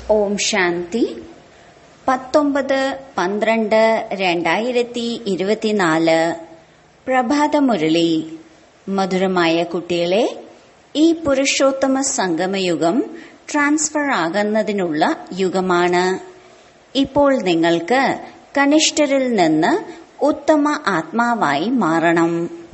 ഓം ശാന്തി പത്തൊമ്പത് പന്ത്രണ്ട് രണ്ടായിരത്തി ഇരുപത്തിനാല് പ്രഭാതമുരളി മധുരമായ കുട്ടികളെ ഈ പുരുഷോത്തമ സംഗമയുഗം ട്രാൻസ്ഫർ ആകുന്നതിനുള്ള യുഗമാണ് ഇപ്പോൾ നിങ്ങൾക്ക് കനിഷ്ഠരിൽ നിന്ന് ഉത്തമ ആത്മാവായി മാറണം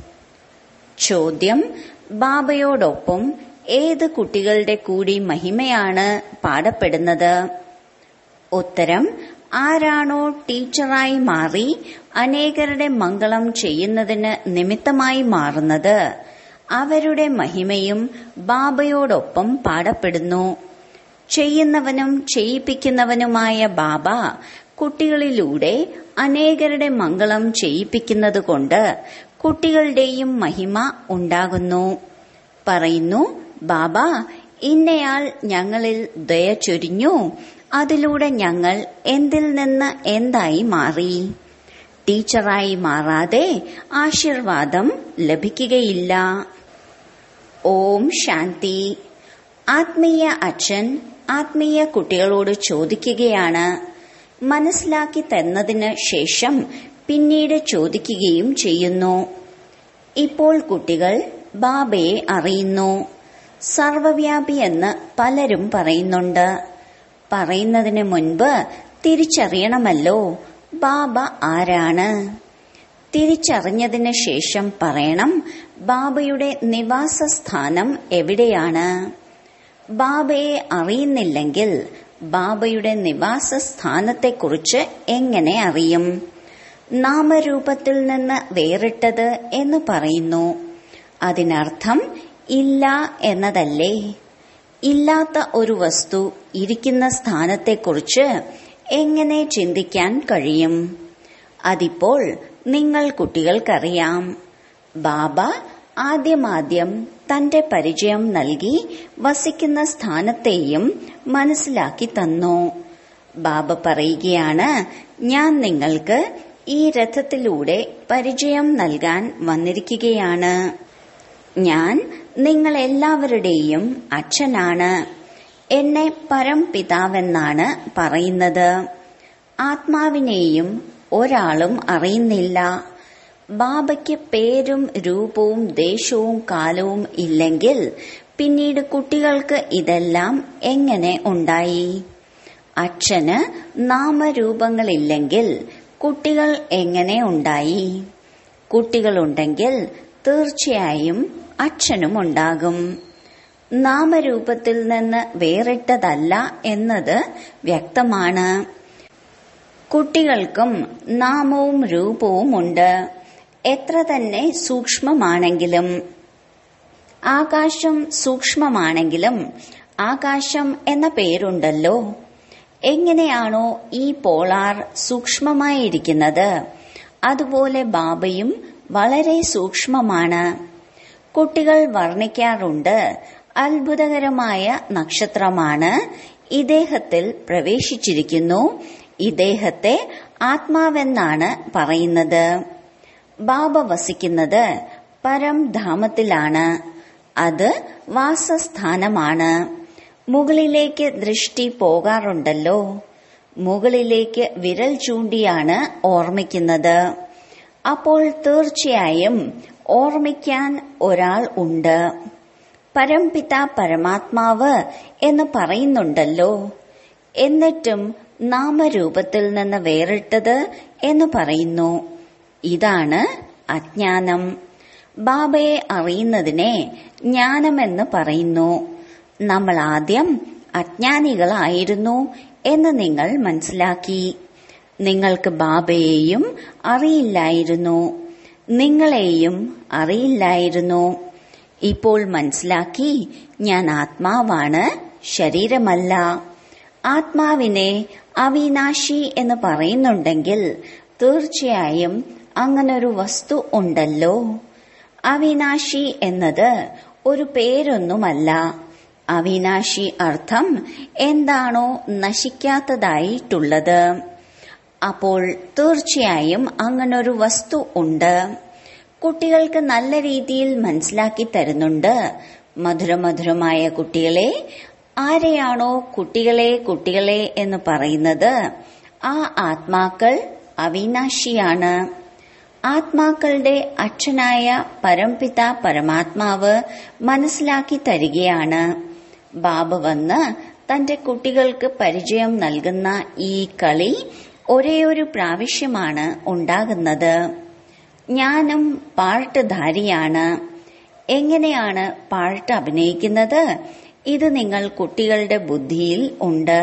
ചോദ്യം ബാബയോടൊപ്പം ഏത് കുട്ടികളുടെ കൂടി മഹിമയാണ് പാടപ്പെടുന്നത് ഉത്തരം ആരാണോ ടീച്ചറായി മാറി അനേകരുടെ മംഗളം ചെയ്യുന്നതിന് നിമിത്തമായി മാറുന്നത് അവരുടെ മഹിമയും ബാബയോടൊപ്പം പാടപ്പെടുന്നു ചെയ്യുന്നവനും ചെയ്യിപ്പിക്കുന്നവനുമായ ബാബ കുട്ടികളിലൂടെ അനേകരുടെ മംഗളം ചെയ്യിപ്പിക്കുന്നതുകൊണ്ട് കുട്ടികളുടെയും മഹിമ ഉണ്ടാകുന്നു പറയുന്നു ബാബ ഇന്നയാൾ ഞങ്ങളിൽ ദയ ചൊരിഞ്ഞു അതിലൂടെ ഞങ്ങൾ എന്തിൽ നിന്ന് എന്തായി മാറി ടീച്ചറായി മാറാതെ ആശീർവാദം ലഭിക്കുകയില്ല ഓം ശാന്തി ആത്മീയ അച്ഛൻ ആത്മീയ കുട്ടികളോട് ചോദിക്കുകയാണ് മനസ്സിലാക്കി തന്നതിന് ശേഷം പിന്നീട് ചോദിക്കുകയും ചെയ്യുന്നു ഇപ്പോൾ കുട്ടികൾ ബാബയെ അറിയുന്നു സർവവ്യാപി എന്ന് പലരും പറയുന്നുണ്ട് പറയുന്നതിന് മുൻപ് തിരിച്ചറിയണമല്ലോ ബാബ ആരാണ് തിരിച്ചറിഞ്ഞതിന് ശേഷം പറയണം ബാബയുടെ നിവാസ സ്ഥാനം എവിടെയാണ് ബാബയെ അറിയുന്നില്ലെങ്കിൽ ബാബയുടെ നിവാസ സ്ഥാനത്തെക്കുറിച്ച് എങ്ങനെ അറിയും നാമരൂപത്തിൽ നിന്ന് വേറിട്ടത് എന്ന് പറയുന്നു അതിനർത്ഥം ഇല്ല എന്നതല്ലേ ഇല്ലാത്ത ഒരു വസ്തു ഇരിക്കുന്ന സ്ഥാനത്തെക്കുറിച്ച് എങ്ങനെ ചിന്തിക്കാൻ കഴിയും അതിപ്പോൾ നിങ്ങൾ കുട്ടികൾക്കറിയാം ബാബ ആദ്യമാദ്യം തന്റെ പരിചയം നൽകി വസിക്കുന്ന സ്ഥാനത്തെയും മനസ്സിലാക്കി തന്നു ബാബ പറയുകയാണ് ഞാൻ നിങ്ങൾക്ക് ഈ രഥത്തിലൂടെ പരിചയം നൽകാൻ വന്നിരിക്കുകയാണ് ഞാൻ നിങ്ങൾ എല്ലാവരുടെയും അച്ഛനാണ് എന്നെ പരംപിതാവെന്നാണ് പറയുന്നത് ആത്മാവിനെയും ഒരാളും അറിയുന്നില്ല ബാബയ്ക്ക് പേരും രൂപവും ദേശവും കാലവും ഇല്ലെങ്കിൽ പിന്നീട് കുട്ടികൾക്ക് ഇതെല്ലാം എങ്ങനെ ഉണ്ടായി അച്ഛന് നാമരൂപങ്ങളില്ലെങ്കിൽ കുട്ടികൾ എങ്ങനെ ഉണ്ടായി കുട്ടികളുണ്ടെങ്കിൽ തീർച്ചയായും അച്ഛനും ഉണ്ടാകും നാമരൂപത്തിൽ നിന്ന് വേറിട്ടതല്ല എന്നത് വ്യക്തമാണ് കുട്ടികൾക്കും നാമവും രൂപവും ഉണ്ട് എത്ര തന്നെ സൂക്ഷ്മമാണെങ്കിലും ആകാശം സൂക്ഷ്മമാണെങ്കിലും ആകാശം എന്ന പേരുണ്ടല്ലോ എങ്ങനെയാണോ ഈ പോളാർ സൂക്ഷ്മമായിരിക്കുന്നത് അതുപോലെ ബാബയും വളരെ സൂക്ഷ്മമാണ് കുട്ടികൾ വർണ്ണിക്കാറുണ്ട് അത്ഭുതകരമായ നക്ഷത്രമാണ് ഇദ്ദേഹത്തിൽ പ്രവേശിച്ചിരിക്കുന്നു ഇദ്ദേഹത്തെ ആത്മാവെന്നാണ് പറയുന്നത് ബാബ വസിക്കുന്നത് പരംധാമത്തിലാണ് അത് വാസസ്ഥാനമാണ് മുകളിലേക്ക് ദൃഷ്ടി പോകാറുണ്ടല്ലോ മുകളിലേക്ക് വിരൽ ചൂണ്ടിയാണ് ഓർമ്മിക്കുന്നത് അപ്പോൾ തീർച്ചയായും ഓർമ്മിക്കാൻ ഒരാൾ ഉണ്ട് പരംപിത പരമാത്മാവ് എന്ന് പറയുന്നുണ്ടല്ലോ എന്നിട്ടും നാമരൂപത്തിൽ നിന്ന് വേറിട്ടത് എന്ന് പറയുന്നു ഇതാണ് അജ്ഞാനം ബാബയെ അറിയുന്നതിനെ ജ്ഞാനമെന്ന് പറയുന്നു നമ്മൾ ആദ്യം അജ്ഞാനികളായിരുന്നു എന്ന് നിങ്ങൾ മനസ്സിലാക്കി നിങ്ങൾക്ക് ബാബയെയും അറിയില്ലായിരുന്നു നിങ്ങളെയും അറിയില്ലായിരുന്നു ഇപ്പോൾ മനസ്സിലാക്കി ഞാൻ ആത്മാവാണ് ശരീരമല്ല ആത്മാവിനെ അവിനാശി എന്ന് പറയുന്നുണ്ടെങ്കിൽ തീർച്ചയായും അങ്ങനൊരു വസ്തു ഉണ്ടല്ലോ അവിനാശി എന്നത് ഒരു പേരൊന്നുമല്ല അവിനാശി അർത്ഥം എന്താണോ നശിക്കാത്തതായിട്ടുള്ളത് അപ്പോൾ തീർച്ചയായും അങ്ങനൊരു വസ്തു ഉണ്ട് കുട്ടികൾക്ക് നല്ല രീതിയിൽ മനസ്സിലാക്കി തരുന്നുണ്ട് മധുരമധുരമായ കുട്ടികളെ ആരെയാണോ കുട്ടികളെ കുട്ടികളെ എന്ന് പറയുന്നത് ആ ആത്മാക്കൾ അവിനാശിയാണ് ആത്മാക്കളുടെ അച്ഛനായ പരംപിത പരമാത്മാവ് മനസ്സിലാക്കി തരികയാണ് ബാബ വന്ന് തന്റെ കുട്ടികൾക്ക് പരിചയം നൽകുന്ന ഈ കളി ഒരേയൊരു പ്രാവശ്യമാണ് ഉണ്ടാകുന്നത് ഞാനും പാഴ്ട്ടുധാരിയാണ് എങ്ങനെയാണ് പാഴ്ട്ട് അഭിനയിക്കുന്നത് ഇത് നിങ്ങൾ കുട്ടികളുടെ ബുദ്ധിയിൽ ഉണ്ട്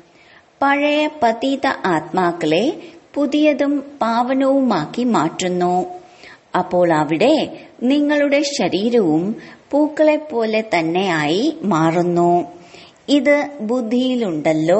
പഴയ പതീത ആത്മാക്കളെ പുതിയതും പാവനവുമാക്കി മാറ്റുന്നു അപ്പോൾ അവിടെ നിങ്ങളുടെ ശരീരവും പൂക്കളെപ്പോലെ തന്നെയായി മാറുന്നു ഇത് ബുദ്ധിയിലുണ്ടല്ലോ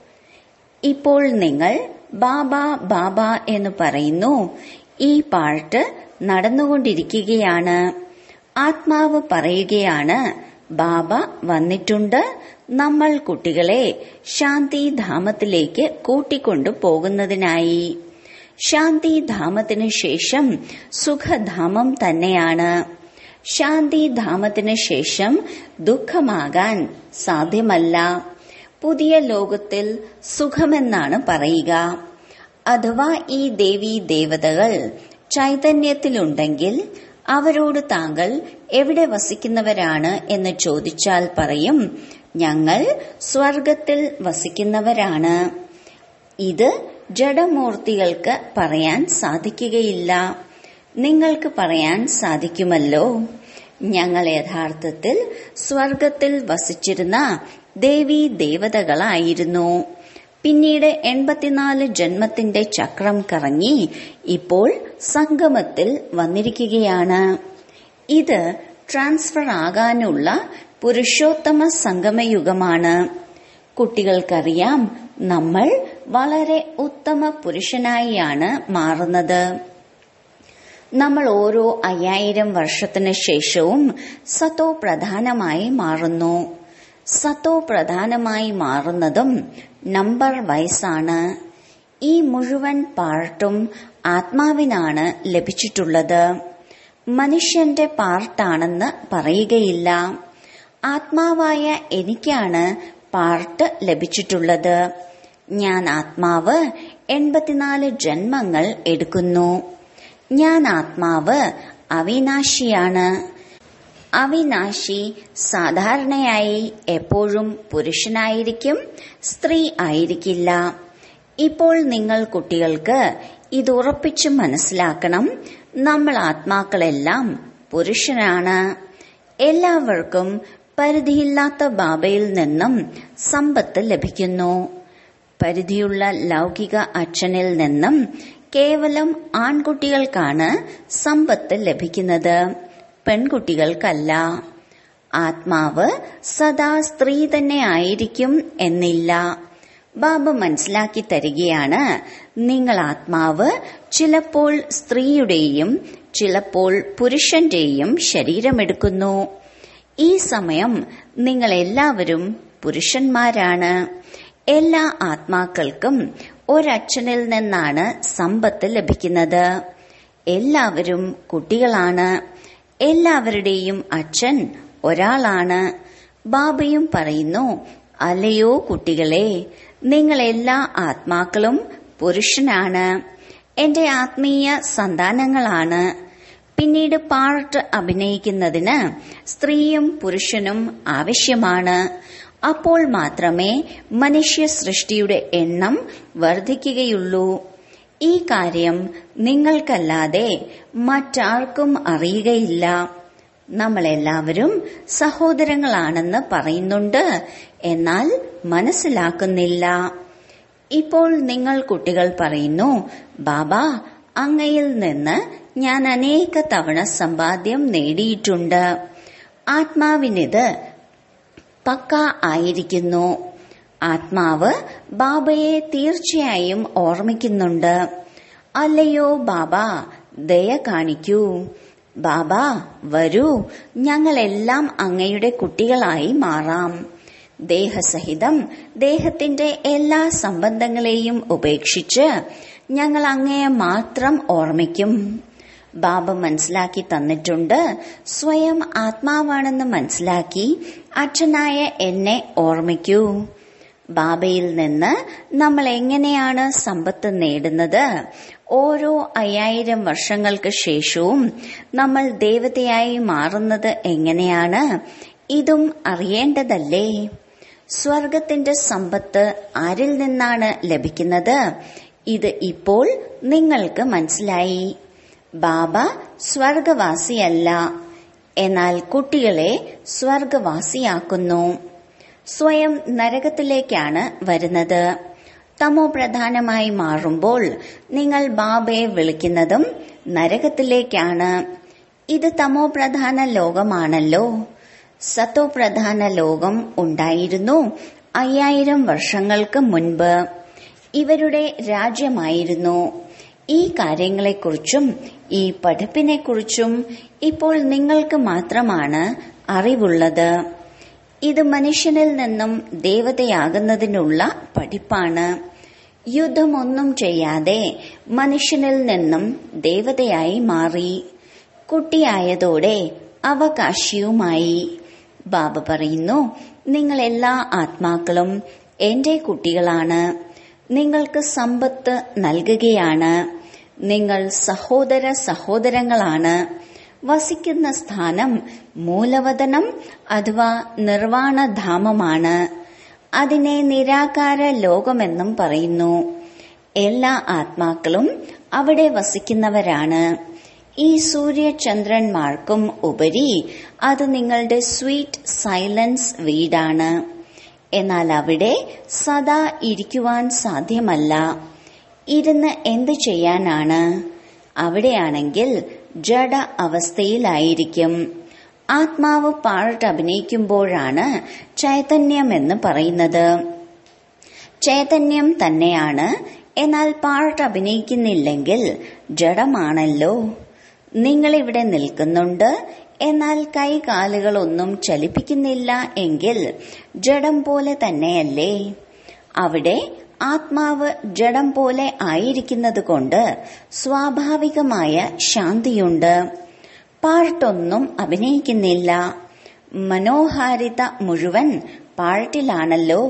ഇപ്പോൾ നിങ്ങൾ ബാബ ബാബ എന്ന് പറയുന്നു ഈ പാട്ട് നടന്നുകൊണ്ടിരിക്കുകയാണ് ആത്മാവ് പറയുകയാണ് ബാബ വന്നിട്ടുണ്ട് നമ്മൾ കുട്ടികളെ ശാന്തിധാമത്തിലേക്ക് കൂട്ടിക്കൊണ്ടു പോകുന്നതിനായി ശാന്തിധാമത്തിനു ശേഷം സുഖധാമം തന്നെയാണ് ശാന്തിധാമത്തിനു ശേഷം ദുഃഖമാകാൻ സാധ്യമല്ല പുതിയ ലോകത്തിൽ സുഖമെന്നാണ് പറയുക അഥവാ ഈ ദേവീ ദേവതകൾ ചൈതന്യത്തിലുണ്ടെങ്കിൽ അവരോട് താങ്കൾ എവിടെ വസിക്കുന്നവരാണ് എന്ന് ചോദിച്ചാൽ പറയും ഞങ്ങൾ സ്വർഗത്തിൽ വസിക്കുന്നവരാണ് ഇത് ജഡമൂർത്തികൾക്ക് പറയാൻ സാധിക്കുകയില്ല നിങ്ങൾക്ക് പറയാൻ സാധിക്കുമല്ലോ ഞങ്ങൾ യഥാർത്ഥത്തിൽ സ്വർഗത്തിൽ വസിച്ചിരുന്ന ദേവീ ദേവതകളായിരുന്നു പിന്നീട് എൺപത്തിനാല് ജന്മത്തിന്റെ ചക്രം കറങ്ങി ഇപ്പോൾ സംഗമത്തിൽ വന്നിരിക്കുകയാണ് ഇത് ട്രാൻസ്ഫർ ആകാനുള്ള പുരുഷോത്തമ സംഗമയുഗമാണ് കുട്ടികൾക്കറിയാം നമ്മൾ വളരെ ഉത്തമ പുരുഷനായിയാണ് മാറുന്നത് നമ്മൾ ഓരോ അയ്യായിരം വർഷത്തിന് ശേഷവും സത്തോ പ്രധാനമായി മാറുന്നു സത്തോ പ്രധാനമായി മാറുന്നതും നമ്പർ വയസ്സാണ് ഈ മുഴുവൻ പാർട്ടും ആത്മാവിനാണ് ലഭിച്ചിട്ടുള്ളത് മനുഷ്യന്റെ പാർട്ടാണെന്ന് പറയുകയില്ല ആത്മാവായ എനിക്കാണ് പാർട്ട് ലഭിച്ചിട്ടുള്ളത് ഞാൻ ആത്മാവ് എൺപത്തിനാല് ജന്മങ്ങൾ എടുക്കുന്നു ഞാൻ ആത്മാവ് അവിനാശിയാണ് അവിനാശി സാധാരണയായി എപ്പോഴും പുരുഷനായിരിക്കും സ്ത്രീ ആയിരിക്കില്ല ഇപ്പോൾ നിങ്ങൾ കുട്ടികൾക്ക് ഇത് ഉറപ്പിച്ചു മനസ്സിലാക്കണം നമ്മൾ ആത്മാക്കളെല്ലാം പുരുഷനാണ് എല്ലാവർക്കും പരിധിയില്ലാത്ത ബാബയിൽ നിന്നും സമ്പത്ത് ലഭിക്കുന്നു പരിധിയുള്ള ലൗകിക അച്ഛനിൽ നിന്നും കേവലം ആൺകുട്ടികൾക്കാണ് സമ്പത്ത് ലഭിക്കുന്നത് പെൺകുട്ടികൾക്കല്ല ആത്മാവ് സദാ സ്ത്രീ തന്നെ ആയിരിക്കും എന്നില്ല ബാബ മനസ്സിലാക്കി തരികയാണ് നിങ്ങൾ ആത്മാവ് ചിലപ്പോൾ സ്ത്രീയുടെയും ചിലപ്പോൾ പുരുഷന്റെയും ശരീരമെടുക്കുന്നു ഈ സമയം നിങ്ങൾ എല്ലാവരും പുരുഷന്മാരാണ് എല്ലാ ആത്മാക്കൾക്കും ഒരച്ഛനിൽ നിന്നാണ് സമ്പത്ത് ലഭിക്കുന്നത് എല്ലാവരും കുട്ടികളാണ് എല്ലാവരുടെയും അച്ഛൻ ഒരാളാണ് ബാബയും പറയുന്നു അല്ലയോ കുട്ടികളെ നിങ്ങൾ എല്ലാ ആത്മാക്കളും പുരുഷനാണ് എന്റെ ആത്മീയ സന്താനങ്ങളാണ് പിന്നീട് പാർട്ട് അഭിനയിക്കുന്നതിന് സ്ത്രീയും പുരുഷനും ആവശ്യമാണ് അപ്പോൾ മാത്രമേ മനുഷ്യ സൃഷ്ടിയുടെ എണ്ണം വർദ്ധിക്കുകയുള്ളൂ ഈ കാര്യം നിങ്ങൾക്കല്ലാതെ മറ്റാർക്കും അറിയുകയില്ല നമ്മളെല്ലാവരും സഹോദരങ്ങളാണെന്ന് പറയുന്നുണ്ട് എന്നാൽ മനസ്സിലാക്കുന്നില്ല ഇപ്പോൾ നിങ്ങൾ കുട്ടികൾ പറയുന്നു ബാബ അങ്ങയിൽ നിന്ന് ഞാൻ അനേക തവണ സമ്പാദ്യം നേടിയിട്ടുണ്ട് ആത്മാവിനിത് പക്ക ആയിരിക്കുന്നു ആത്മാവ് ബാബയെ തീർച്ചയായും ഓർമ്മിക്കുന്നുണ്ട് അല്ലയോ ബാബ ദയ കാണിക്കൂ ബാബ വരൂ ഞങ്ങളെല്ലാം അങ്ങയുടെ കുട്ടികളായി മാറാം ദേഹസഹിതം ദേഹത്തിന്റെ എല്ലാ സംബന്ധങ്ങളെയും ഉപേക്ഷിച്ച് ഞങ്ങൾ അങ്ങയെ മാത്രം ഓർമ്മിക്കും ബാബ മനസ്സിലാക്കി തന്നിട്ടുണ്ട് സ്വയം ആത്മാവാണെന്ന് മനസ്സിലാക്കി അച്ഛനായ എന്നെ ഓർമ്മിക്കൂ ബാബയിൽ നിന്ന് നമ്മൾ എങ്ങനെയാണ് സമ്പത്ത് നേടുന്നത് ഓരോ അയ്യായിരം വർഷങ്ങൾക്ക് ശേഷവും നമ്മൾ ദേവതയായി മാറുന്നത് എങ്ങനെയാണ് ഇതും അറിയേണ്ടതല്ലേ സ്വർഗത്തിന്റെ സമ്പത്ത് ആരിൽ നിന്നാണ് ലഭിക്കുന്നത് ഇത് ഇപ്പോൾ നിങ്ങൾക്ക് മനസ്സിലായി ബാബ സ്വർഗവാസിയല്ല എന്നാൽ കുട്ടികളെ സ്വർഗവാസിയാക്കുന്നു സ്വയം നരകത്തിലേക്കാണ് വരുന്നത് തമോ പ്രധാനമായി മാറുമ്പോൾ നിങ്ങൾ ബാബയെ വിളിക്കുന്നതും നരകത്തിലേക്കാണ് ഇത് തമോ പ്രധാന ലോകമാണല്ലോ സത്തോ പ്രധാന ലോകം ഉണ്ടായിരുന്നു അയ്യായിരം വർഷങ്ങൾക്ക് മുൻപ് ഇവരുടെ രാജ്യമായിരുന്നു ഈ കാര്യങ്ങളെക്കുറിച്ചും ഈ പഠിപ്പിനെക്കുറിച്ചും ഇപ്പോൾ നിങ്ങൾക്ക് മാത്രമാണ് അറിവുള്ളത് ഇത് മനുഷ്യനിൽ നിന്നും ദേവതയാകുന്നതിനുള്ള പഠിപ്പാണ് യുദ്ധമൊന്നും ചെയ്യാതെ മനുഷ്യനിൽ നിന്നും ദേവതയായി മാറി കുട്ടിയായതോടെ അവകാശിയുമായി ബാബ പറയുന്നു നിങ്ങൾ എല്ലാ ആത്മാക്കളും എന്റെ കുട്ടികളാണ് നിങ്ങൾക്ക് സമ്പത്ത് നൽകുകയാണ് നിങ്ങൾ സഹോദര സഹോദരങ്ങളാണ് വസിക്കുന്ന സ്ഥാനം മൂലവതനം അഥവാ നിർവാണധാമമാണ് അതിനെ നിരാകാര ലോകമെന്നും പറയുന്നു എല്ലാ ആത്മാക്കളും അവിടെ വസിക്കുന്നവരാണ് ഈ സൂര്യചന്ദ്രന്മാർക്കും ഉപരി അത് നിങ്ങളുടെ സ്വീറ്റ് സൈലൻസ് വീടാണ് എന്നാൽ അവിടെ സദാ ഇരിക്കുവാൻ സാധ്യമല്ല ഇരുന്ന് എന്ത് ചെയ്യാനാണ് അവിടെയാണെങ്കിൽ ജഡ അവസ്ഥയിലായിരിക്കും ആത്മാവ് പാട്ട് അഭിനയിക്കുമ്പോഴാണ് ചൈതന്യമെന്ന് പറയുന്നത് ചൈതന്യം തന്നെയാണ് എന്നാൽ പാട്ട് അഭിനയിക്കുന്നില്ലെങ്കിൽ ജഡമാണല്ലോ നിങ്ങളിവിടെ നിൽക്കുന്നുണ്ട് എന്നാൽ കൈകാലുകളൊന്നും ചലിപ്പിക്കുന്നില്ല എങ്കിൽ ജഡം പോലെ തന്നെയല്ലേ അവിടെ ആത്മാവ് ജഡം പോലെ ആയിരിക്കുന്നത് കൊണ്ട് സ്വാഭാവികമായ ശാന്തിയുണ്ട് പാട്ടൊന്നും അഭിനയിക്കുന്നില്ല മനോഹാരിത മുഴുവൻ പാട്ടിലാണല്ലോ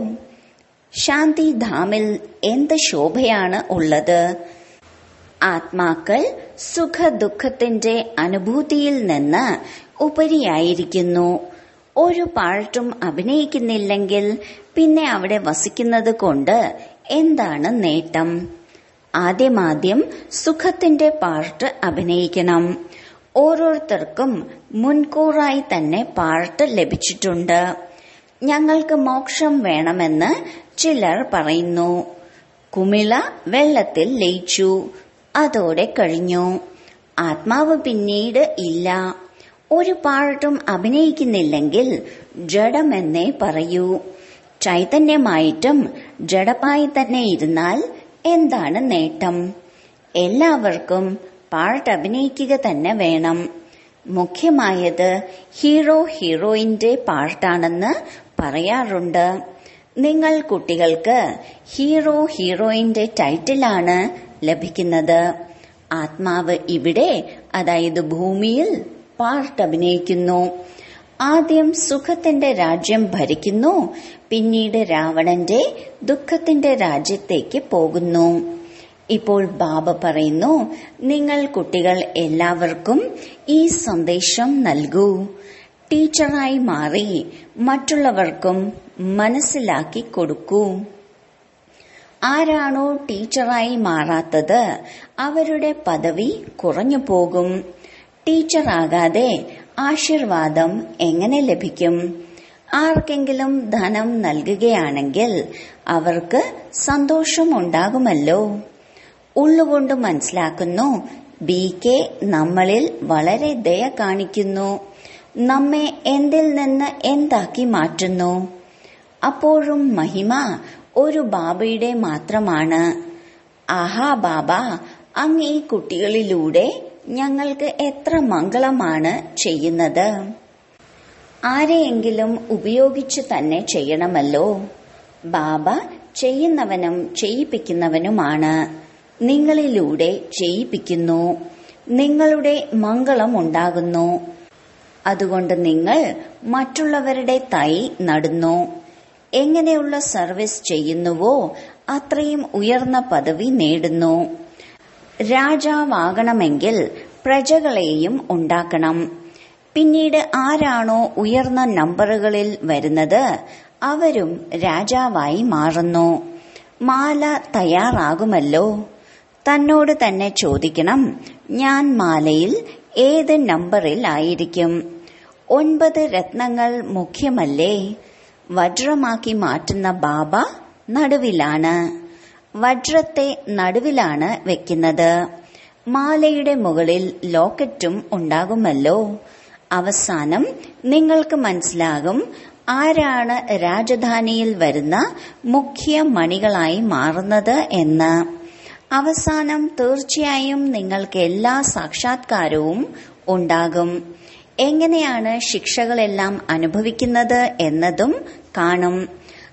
ശാന്തിധാമിൽ എന്ത് ശോഭയാണ് ഉള്ളത് ആത്മാക്കൾ സുഖ ദുഃഖത്തിന്റെ അനുഭൂതിയിൽ നിന്ന് ഉപരിയായിരിക്കുന്നു ഒരു പാട്ടും അഭിനയിക്കുന്നില്ലെങ്കിൽ പിന്നെ അവിടെ വസിക്കുന്നത് കൊണ്ട് എന്താണ് നേട്ടം ആദ്യമാദ്യം സുഖത്തിന്റെ പാർട്ട് അഭിനയിക്കണം ഓരോരുത്തർക്കും മുൻകൂറായി തന്നെ പാർട്ട് ലഭിച്ചിട്ടുണ്ട് ഞങ്ങൾക്ക് മോക്ഷം വേണമെന്ന് ചിലർ പറയുന്നു കുമിള വെള്ളത്തിൽ ലയിച്ചു അതോടെ കഴിഞ്ഞു ആത്മാവ് പിന്നീട് ഇല്ല ഒരു പാട്ടും അഭിനയിക്കുന്നില്ലെങ്കിൽ ജഡമെന്നേ പറയൂ ചൈതന്യമായിട്ടും ജഡമായി തന്നെ ഇരുന്നാൽ എന്താണ് നേട്ടം എല്ലാവർക്കും പാട്ട് അഭിനയിക്കുക തന്നെ വേണം മുഖ്യമായത് ഹീറോ ഹീറോയിന്റെ പാർട്ടാണെന്ന് പറയാറുണ്ട് നിങ്ങൾ കുട്ടികൾക്ക് ഹീറോ ഹീറോയിന്റെ ടൈറ്റിലാണ് ലഭിക്കുന്നത് ആത്മാവ് ഇവിടെ അതായത് ഭൂമിയിൽ പാർട്ട് അഭിനയിക്കുന്നു ആദ്യം സുഖത്തിന്റെ രാജ്യം ഭരിക്കുന്നു പിന്നീട് രാവണന്റെ ദുഃഖത്തിന്റെ രാജ്യത്തേക്ക് പോകുന്നു ഇപ്പോൾ ബാബ പറയുന്നു നിങ്ങൾ കുട്ടികൾ എല്ലാവർക്കും ഈ സന്ദേശം നൽകൂ ടീച്ചറായി മാറി മറ്റുള്ളവർക്കും മനസ്സിലാക്കി കൊടുക്കൂ ആരാണോ ടീച്ചറായി മാറാത്തത് അവരുടെ പദവി കുറഞ്ഞു പോകും ടീച്ചറാകാതെ ആശീർവാദം എങ്ങനെ ലഭിക്കും ആർക്കെങ്കിലും ധനം നൽകുകയാണെങ്കിൽ അവർക്ക് സന്തോഷമുണ്ടാകുമല്ലോ ഉള്ളുകൊണ്ട് മനസ്സിലാക്കുന്നു ബി കെ നമ്മളിൽ വളരെ ദയ കാണിക്കുന്നു നമ്മെ എന്തിൽ നിന്ന് എന്താക്കി മാറ്റുന്നു അപ്പോഴും മഹിമ ഒരു ബാബയുടെ മാത്രമാണ് ആഹാ ബാബ അങ്ങ് ഈ കുട്ടികളിലൂടെ ഞങ്ങൾക്ക് എത്ര മംഗളമാണ് ചെയ്യുന്നത് ആരെയെങ്കിലും ഉപയോഗിച്ച് തന്നെ ചെയ്യണമല്ലോ ബാബ ചെയ്യുന്നവനും ചെയ്യിപ്പിക്കുന്നവനുമാണ് നിങ്ങളിലൂടെ ചെയ്യിപ്പിക്കുന്നു നിങ്ങളുടെ മംഗളം ഉണ്ടാകുന്നു അതുകൊണ്ട് നിങ്ങൾ മറ്റുള്ളവരുടെ തൈ നടുന്നു എങ്ങനെയുള്ള സർവീസ് ചെയ്യുന്നുവോ അത്രയും ഉയർന്ന പദവി നേടുന്നു രാജാവാകണമെങ്കിൽ പ്രജകളെയും ഉണ്ടാക്കണം പിന്നീട് ആരാണോ ഉയർന്ന നമ്പറുകളിൽ വരുന്നത് അവരും രാജാവായി മാറുന്നു മാല തയ്യാറാകുമല്ലോ തന്നോട് തന്നെ ചോദിക്കണം ഞാൻ മാലയിൽ ഏത് നമ്പറിൽ ആയിരിക്കും ഒൻപത് രത്നങ്ങൾ മുഖ്യമല്ലേ വജ്രമാക്കി മാറ്റുന്ന ബാബ നടുവിലാണ് വജ്രത്തെ നടുവിലാണ് വെക്കുന്നത് മാലയുടെ മുകളിൽ ലോക്കറ്റും ഉണ്ടാകുമല്ലോ അവസാനം നിങ്ങൾക്ക് മനസ്സിലാകും ആരാണ് രാജധാനിയിൽ വരുന്ന മുഖ്യ മണികളായി മാറുന്നത് എന്ന് അവസാനം തീർച്ചയായും നിങ്ങൾക്ക് എല്ലാ സാക്ഷാത്കാരവും ഉണ്ടാകും എങ്ങനെയാണ് ശിക്ഷകളെല്ലാം അനുഭവിക്കുന്നത് എന്നതും കാണും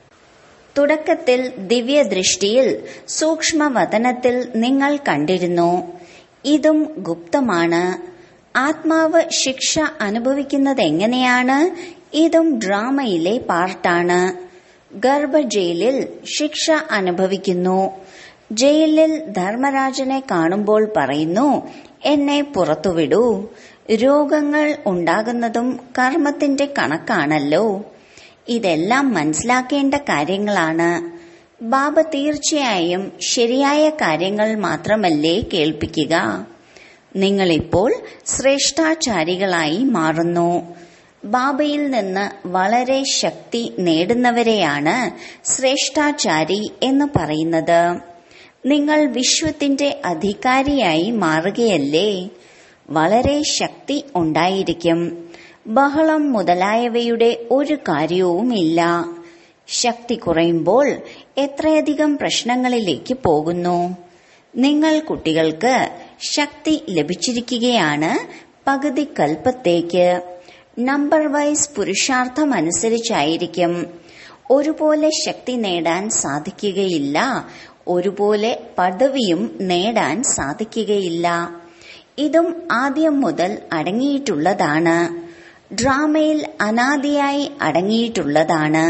തുടക്കത്തിൽ ദിവ്യദൃഷ്ടിയിൽ സൂക്ഷ്മവതനത്തിൽ നിങ്ങൾ കണ്ടിരുന്നു ഇതും ഗുപ്തമാണ് ആത്മാവ് ശിക്ഷ അനുഭവിക്കുന്നത് എങ്ങനെയാണ് ഇതും ഡ്രാമയിലെ പാർട്ടാണ് ഗർഭജയിലിൽ ശിക്ഷ അനുഭവിക്കുന്നു ജയിലിൽ ധർമ്മരാജനെ കാണുമ്പോൾ പറയുന്നു എന്നെ പുറത്തുവിടൂ രോഗങ്ങൾ ഉണ്ടാകുന്നതും കർമ്മത്തിന്റെ കണക്കാണല്ലോ ഇതെല്ലാം മനസ്സിലാക്കേണ്ട കാര്യങ്ങളാണ് ബാബ തീർച്ചയായും ശരിയായ കാര്യങ്ങൾ മാത്രമല്ലേ കേൾപ്പിക്കുക നിങ്ങളിപ്പോൾ ശ്രേഷ്ഠാചാരികളായി മാറുന്നു ബാബയിൽ നിന്ന് വളരെ ശക്തി നേടുന്നവരെയാണ് ശ്രേഷ്ഠാചാരി എന്ന് പറയുന്നത് നിങ്ങൾ വിശ്വത്തിന്റെ അധികാരിയായി മാറുകയല്ലേ വളരെ ശക്തി ഉണ്ടായിരിക്കും ബഹളം മുതലായവയുടെ ഒരു കാര്യവുമില്ല ശക്തി കുറയുമ്പോൾ എത്രയധികം പ്രശ്നങ്ങളിലേക്ക് പോകുന്നു നിങ്ങൾ കുട്ടികൾക്ക് ശക്തി ലഭിച്ചിരിക്കുകയാണ് പകുതി കൽപ്പത്തേക്ക് നമ്പർ വൈസ് പുരുഷാർത്ഥം അനുസരിച്ചായിരിക്കും ഒരുപോലെ ശക്തി നേടാൻ സാധിക്കുകയില്ല ഒരുപോലെ പദവിയും നേടാൻ സാധിക്കുകയില്ല ഇതും ആദ്യം മുതൽ അടങ്ങിയിട്ടുള്ളതാണ് ഡ്രാമയിൽ അനാദിയായി അടങ്ങിയിട്ടുള്ളതാണ്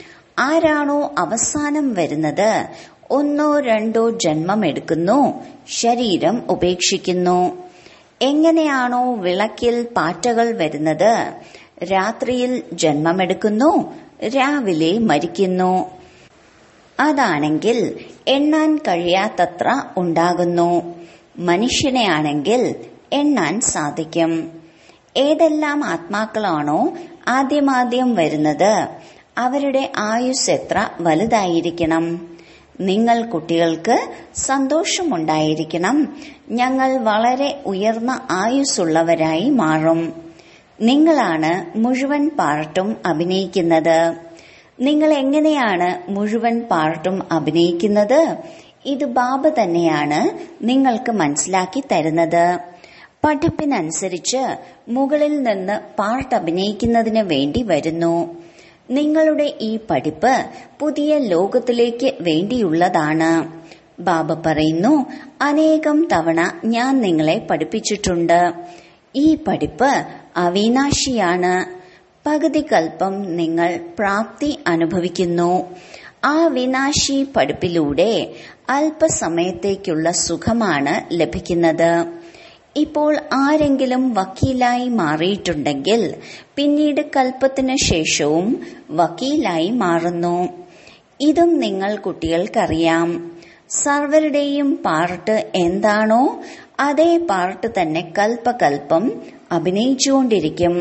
ആരാണോ അവസാനം വരുന്നത് ഒന്നോ രണ്ടോ ജന്മമെടുക്കുന്നു ശരീരം ഉപേക്ഷിക്കുന്നു എങ്ങനെയാണോ വിളക്കിൽ പാറ്റകൾ വരുന്നത് രാത്രിയിൽ ജന്മമെടുക്കുന്നു രാവിലെ മരിക്കുന്നു അതാണെങ്കിൽ എണ്ണാൻ കഴിയാത്തത്ര ഉണ്ടാകുന്നു മനുഷ്യനെയാണെങ്കിൽ എണ്ണാൻ സാധിക്കും ഏതെല്ലാം ആത്മാക്കളാണോ ആദ്യമാദ്യം വരുന്നത് അവരുടെ ആയുസ് എത്ര വലുതായിരിക്കണം നിങ്ങൾ കുട്ടികൾക്ക് സന്തോഷമുണ്ടായിരിക്കണം ഞങ്ങൾ വളരെ ഉയർന്ന ആയുസ്സുള്ളവരായി മാറും നിങ്ങളാണ് മുഴുവൻ പാർട്ടും അഭിനയിക്കുന്നത് നിങ്ങൾ എങ്ങനെയാണ് മുഴുവൻ പാർട്ടും അഭിനയിക്കുന്നത് ഇത് ബാബ തന്നെയാണ് നിങ്ങൾക്ക് മനസ്സിലാക്കി തരുന്നത് പഠിപ്പിനനുസരിച്ച് മുകളിൽ നിന്ന് പാർട്ട് അഭിനയിക്കുന്നതിന് വേണ്ടി വരുന്നു നിങ്ങളുടെ ഈ പഠിപ്പ് പുതിയ ലോകത്തിലേക്ക് വേണ്ടിയുള്ളതാണ് ബാബ പറയുന്നു അനേകം തവണ ഞാൻ നിങ്ങളെ പഠിപ്പിച്ചിട്ടുണ്ട് ഈ പഠിപ്പ് അവിനാശിയാണ് പകുതി കൽപ്പം നിങ്ങൾ പ്രാപ്തി അനുഭവിക്കുന്നു ആ വിനാശി പഠിപ്പിലൂടെ അല്പസമയത്തേക്കുള്ള സുഖമാണ് ലഭിക്കുന്നത് ഇപ്പോൾ ആരെങ്കിലും വക്കീലായി മാറിയിട്ടുണ്ടെങ്കിൽ പിന്നീട് കൽപ്പത്തിന് ശേഷവും വക്കീലായി മാറുന്നു ഇതും നിങ്ങൾ കുട്ടികൾക്കറിയാം സർവരുടെയും പാർട്ട് എന്താണോ അതേ പാർട്ട് തന്നെ കൽപ്പകൽപ്പം അഭിനയിച്ചുകൊണ്ടിരിക്കും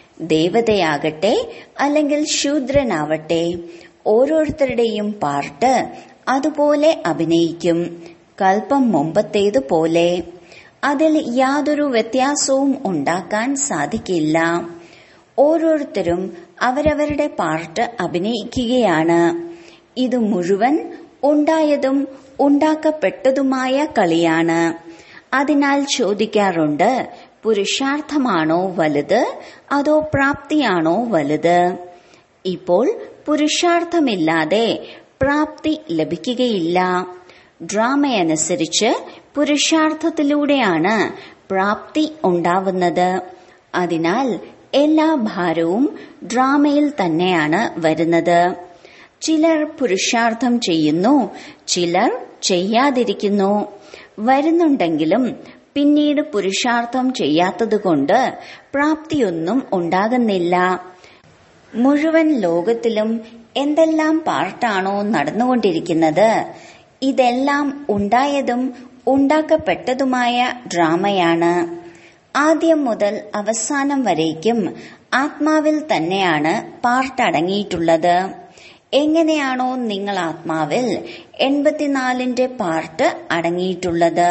ദേവതയാകട്ടെ അല്ലെങ്കിൽ ശൂദ്രനാവട്ടെ ഓരോരുത്തരുടെയും പാർട്ട് അതുപോലെ അഭിനയിക്കും കൽപ്പം മുമ്പത്തേതുപോലെ അതിൽ യാതൊരു വ്യത്യാസവും ഉണ്ടാക്കാൻ സാധിക്കില്ല ഓരോരുത്തരും അവരവരുടെ പാർട്ട് അഭിനയിക്കുകയാണ് ഇത് മുഴുവൻ ഉണ്ടായതും ഉണ്ടാക്കപ്പെട്ടതുമായ കളിയാണ് അതിനാൽ ചോദിക്കാറുണ്ട് പുരുഷാർത്ഥമാണോ വലുത് അതോ പ്രാപ്തിയാണോ വലുത് ഇപ്പോൾ പുരുഷാർത്ഥമില്ലാതെ പ്രാപ്തി ലഭിക്കുകയില്ല ഡ്രാമയനുസരിച്ച് പുരുഷാർത്ഥത്തിലൂടെയാണ് പ്രാപ്തി ഉണ്ടാവുന്നത് അതിനാൽ എല്ലാ ഭാരവും ഡ്രാമയിൽ തന്നെയാണ് വരുന്നത് ചിലർ പുരുഷാർത്ഥം ചെയ്യുന്നു ചിലർ ചെയ്യാതിരിക്കുന്നു വരുന്നുണ്ടെങ്കിലും പിന്നീട് പുരുഷാർത്ഥം ചെയ്യാത്തതുകൊണ്ട് പ്രാപ്തിയൊന്നും ഉണ്ടാകുന്നില്ല മുഴുവൻ ലോകത്തിലും എന്തെല്ലാം പാർട്ടാണോ നടന്നുകൊണ്ടിരിക്കുന്നത് ഇതെല്ലാം ഉണ്ടായതും ഉണ്ടാക്കപ്പെട്ടതുമായ ഡ്രാമയാണ് ആദ്യം മുതൽ അവസാനം വരേക്കും ആത്മാവിൽ തന്നെയാണ് പാർട്ട് അടങ്ങിയിട്ടുള്ളത് എങ്ങനെയാണോ നിങ്ങൾ ആത്മാവിൽ എൺപത്തിനാലിന്റെ പാർട്ട് അടങ്ങിയിട്ടുള്ളത്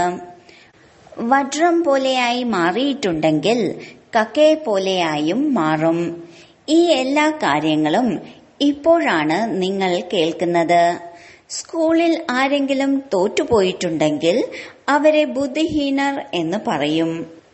വജ്രം പോലെയായി മാറിയിട്ടുണ്ടെങ്കിൽ കക്കയെ പോലെയായും മാറും ഈ എല്ലാ കാര്യങ്ങളും ഇപ്പോഴാണ് നിങ്ങൾ കേൾക്കുന്നത് സ്കൂളിൽ ആരെങ്കിലും തോറ്റുപോയിട്ടുണ്ടെങ്കിൽ അവരെ ബുദ്ധിഹീനർ എന്ന് പറയും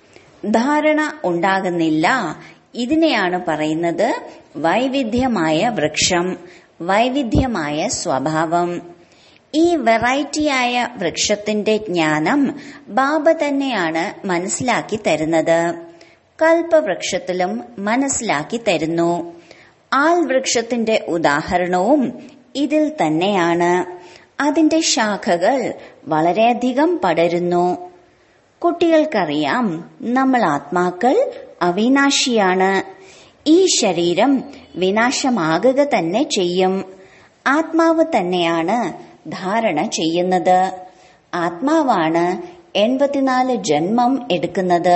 ധാരണ ഉണ്ടാകുന്നില്ല ഇതിനെയാണ് പറയുന്നത് വൈവിധ്യമായ വൃക്ഷം വൈവിധ്യമായ സ്വഭാവം ഈ വെറൈറ്റിയായ വൃക്ഷത്തിന്റെ ജ്ഞാനം ബാബ തന്നെയാണ് മനസ്സിലാക്കി തരുന്നത് കൽപ്പവൃക്ഷത്തിലും മനസ്സിലാക്കി തരുന്നു ആൽ വൃക്ഷത്തിന്റെ ഉദാഹരണവും ഇതിൽ തന്നെയാണ് അതിന്റെ ശാഖകൾ വളരെയധികം പടരുന്നു കുട്ടികൾക്കറിയാം നമ്മൾ ആത്മാക്കൾ അവിനാശിയാണ് ഈ ശരീരം വിനാശമാകുക തന്നെ ചെയ്യും ആത്മാവ് തന്നെയാണ് ധാരണ ചെയ്യുന്നത് ആത്മാവാണ് എൺപത്തിനാല് ജന്മം എടുക്കുന്നത്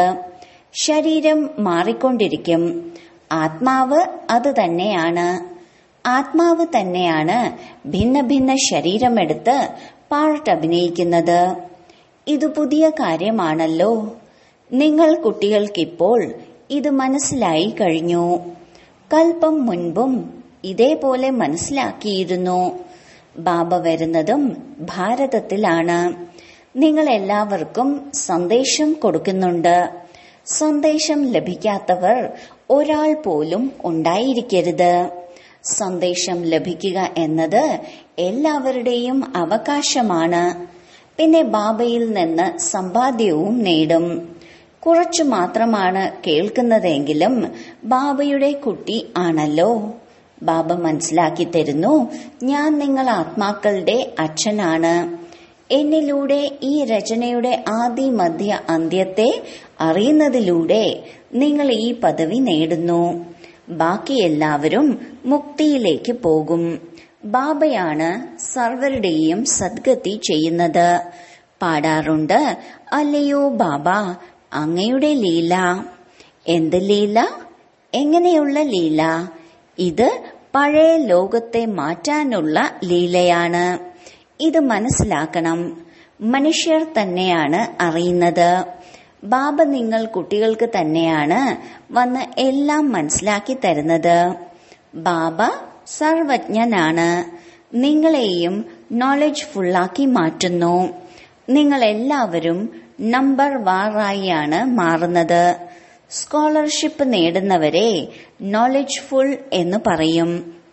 ശരീരം മാറിക്കൊണ്ടിരിക്കും ആത്മാവ് അത് തന്നെയാണ് ആത്മാവ് തന്നെയാണ് ഭിന്ന ഭിന്ന ശരീരമെടുത്ത് പാർട്ട് അഭിനയിക്കുന്നത് ഇത് പുതിയ കാര്യമാണല്ലോ നിങ്ങൾ കുട്ടികൾക്കിപ്പോൾ ഇത് മനസ്സിലായി കഴിഞ്ഞു കൽപ്പം മുൻപും ഇതേപോലെ മനസ്സിലാക്കിയിരുന്നു ബാബ വരുന്നതും ഭാരതത്തിലാണ് നിങ്ങൾ എല്ലാവർക്കും സന്ദേശം കൊടുക്കുന്നുണ്ട് സന്ദേശം ലഭിക്കാത്തവർ ഒരാൾ പോലും ഉണ്ടായിരിക്കരുത് സന്ദേശം ലഭിക്കുക എന്നത് എല്ലാവരുടെയും അവകാശമാണ് പിന്നെ ബാബയിൽ നിന്ന് സമ്പാദ്യവും നേടും കുറച്ചു മാത്രമാണ് കേൾക്കുന്നതെങ്കിലും ബാബയുടെ കുട്ടി ആണല്ലോ ബാബ മനസ്സിലാക്കി തരുന്നു ഞാൻ നിങ്ങൾ ആത്മാക്കളുടെ അച്ഛനാണ് എന്നിലൂടെ ഈ രചനയുടെ ആദ്യ മധ്യ അന്ത്യത്തെ അറിയുന്നതിലൂടെ നിങ്ങൾ ഈ പദവി നേടുന്നു ബാക്കി എല്ലാവരും മുക്തിയിലേക്ക് പോകും ബാബയാണ് സർവരുടെയും സദ്ഗതി ചെയ്യുന്നത് പാടാറുണ്ട് അല്ലയോ ബാബ അങ്ങയുടെ ലീല എന്ത് ലീല എങ്ങനെയുള്ള ലീല ഇത് പഴയ ലോകത്തെ മാറ്റാനുള്ള ലീലയാണ് ഇത് മനസ്സിലാക്കണം മനുഷ്യർ തന്നെയാണ് അറിയുന്നത് ബാബ നിങ്ങൾ കുട്ടികൾക്ക് തന്നെയാണ് വന്ന് എല്ലാം മനസ്സിലാക്കി തരുന്നത് ബാബ സർവജ്ഞനാണ് നിങ്ങളെയും നോളജ് ഫുള്ളാക്കി മാറ്റുന്നു നിങ്ങൾ എല്ലാവരും നമ്പർ വാറായാണ് മാറുന്നത് സ്കോളർഷിപ്പ് നേടുന്നവരെ നോളജ് ഫുൾ എന്ന് പറയും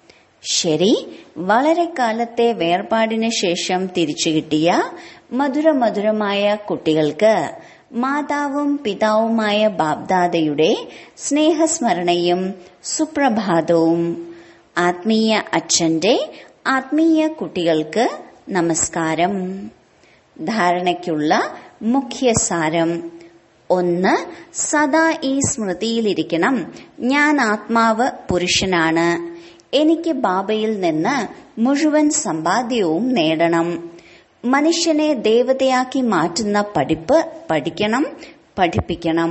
ശരി വളരെ കാലത്തെ വേർപാടിന് ശേഷം തിരിച്ചു കിട്ടിയ മധുരമധുരമായ കുട്ടികൾക്ക് മാതാവും പിതാവുമായ ബാബ്ദാദയുടെ സ്നേഹസ്മരണയും സുപ്രഭാതവും ആത്മീയ അച്ഛന്റെ ആത്മീയ കുട്ടികൾക്ക് നമസ്കാരം ധാരണയ്ക്കുള്ള മുഖ്യസാരം ഒന്ന് സദാ ഈ സ്മൃതിയിലിരിക്കണം ഞാൻ ആത്മാവ് പുരുഷനാണ് എനിക്ക് ബാബയിൽ നിന്ന് മുഴുവൻ സമ്പാദ്യവും നേടണം മനുഷ്യനെ ദേവതയാക്കി മാറ്റുന്ന പഠിപ്പ് പഠിക്കണം പഠിപ്പിക്കണം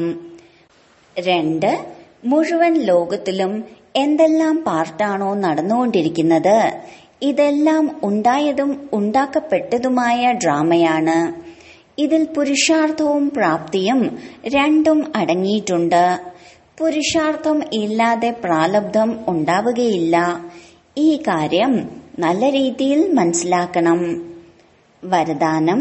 രണ്ട് മുഴുവൻ ലോകത്തിലും എന്തെല്ലാം പാർട്ടാണോ നടന്നുകൊണ്ടിരിക്കുന്നത് ഇതെല്ലാം ഉണ്ടായതും ഉണ്ടാക്കപ്പെട്ടതുമായ ഡ്രാമയാണ് ഇതിൽ പുരുഷാർത്ഥവും പ്രാപ്തിയും രണ്ടും അടങ്ങിയിട്ടുണ്ട് പുരുഷാർത്ഥം ഇല്ലാതെ പ്രാലബ്ധം ഉണ്ടാവുകയില്ല ഈ കാര്യം നല്ല രീതിയിൽ മനസ്സിലാക്കണം വരദാനം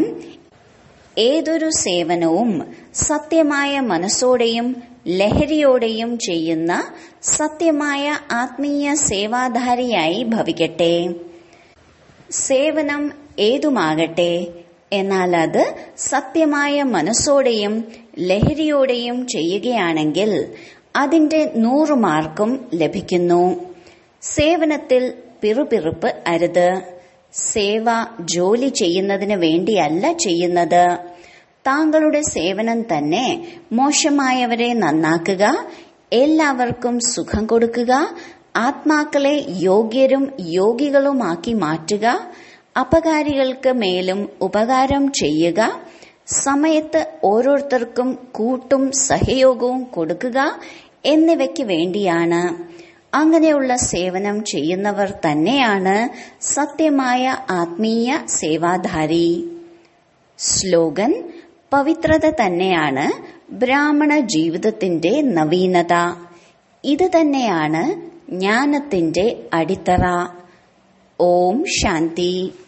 ഏതൊരു സേവനവും സത്യമായ മനസ്സോടെയും ലഹരിയോടെയും ചെയ്യുന്ന സത്യമായ ആത്മീയ സേവാധാരിയായി ഭവിക്കട്ടെ സേവനം ഏതുമാകട്ടെ എന്നാൽ അത് സത്യമായ മനസ്സോടെയും ലഹരിയോടെയും ചെയ്യുകയാണെങ്കിൽ അതിന്റെ നൂറ് മാർക്കും ലഭിക്കുന്നു സേവനത്തിൽ പിറുപിറുപ്പ് അരുത് സേവ ജോലി ചെയ്യുന്നതിന് വേണ്ടിയല്ല ചെയ്യുന്നത് താങ്കളുടെ സേവനം തന്നെ മോശമായവരെ നന്നാക്കുക എല്ലാവർക്കും സുഖം കൊടുക്കുക ആത്മാക്കളെ യോഗ്യരും യോഗികളുമാക്കി മാറ്റുക അപകാരികൾക്ക് മേലും ഉപകാരം ചെയ്യുക സമയത്ത് ഓരോരുത്തർക്കും കൂട്ടും സഹയോഗവും കൊടുക്കുക എന്നിവയ്ക്ക് വേണ്ടിയാണ് അങ്ങനെയുള്ള സേവനം ചെയ്യുന്നവർ തന്നെയാണ് സത്യമായ ആത്മീയ സേവാധാരി സ്ലോഗൻ പവിത്രത തന്നെയാണ് ബ്രാഹ്മണ ജീവിതത്തിന്റെ നവീനത ഇത് തന്നെയാണ് ജ്ഞാനത്തിന്റെ അടിത്തറ ഓം ശാന്തി